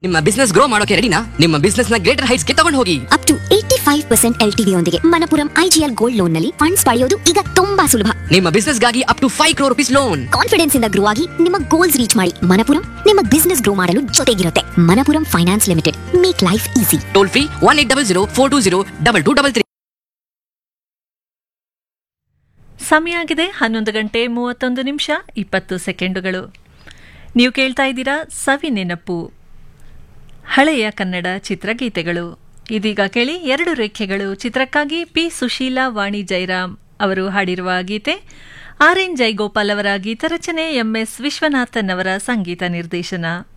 ನಿಮ್ಮ business grow ಮಾಡೋಕೆ ರೆಡಿನಾ ನಿಮ್ಮ ಬಿಸ್ನೆಸ್ ನ ಗ್ರೇಟರ್ ಹೈಟ್ಸ್ ಗೆ ತಗೊಂಡು ಹೋಗಿ up to eighty five percent L T ಯೊಂದಿಗೆ ಮನಪುರಂ ಐಜಿಎಲ್ ಗೋಲ್ಡ್ ಲೋನ್ ನಲ್ಲಿ ಫಂಡ್ಸ್ ಪಡೆಯೋದು ಈಗ ತುಂಬಾ ಸುಲಭ ನಿಮ್ಮ ಬಿಸ್ನೆಸ್ ಗಾಗಿ up to five crore rupees loan confidence ಇಂದ ಗ್ರೋ ಆಗಿ ನಿಮ್ಮ ಗೋಲ್ಸ್ ರೀಚ್ ಮಾಡಿ ಮನಪುರಂ ನಿಮ್ಮ ಬಿಸ್ನೆಸ್ ಗ್ರೋ ಮಾಡಲು ಜೊತೆಗಿರುತ್ತೆ Manappuram finance limited make life easy toll free one eight double zero four two zero double two double three ಸಮಯ ಆಗಿದೆ ಹನ್ನೊಂದು ಗಂಟೆ ಮೂವತ್ತೊಂದು ನಿಮಿಷ ಇಪ್ಪತ್ತು ಸೆಕೆಂಡುಗಳು ನೀವು ಕೇಳ್ತಾ ಇದ್ದೀರಾ ಸವಿ ನೆನಪು ಹಳೆಯ ಕನ್ನಡ ಚಿತ್ರಗೀತೆಗಳು ಇದೀಗ ಕೇಳಿ ಎರಡು ರೇಖೆಗಳು ಚಿತ್ರಕ್ಕಾಗಿ ಪಿ ಸುಶೀಲಾ ವಾಣಿ ಜೈರಾಮ್ ಅವರು ಹಾಡಿರುವ ಗೀತೆ ಆರ್ ಎನ್ ಜೈಗೋಪಾಲ್ ಅವರ ಗೀತರಚನೆ ಎಂಎಸ್ ವಿಶ್ವನಾಥನ್ ಅವರ ಸಂಗೀತ ನಿರ್ದೇಶನ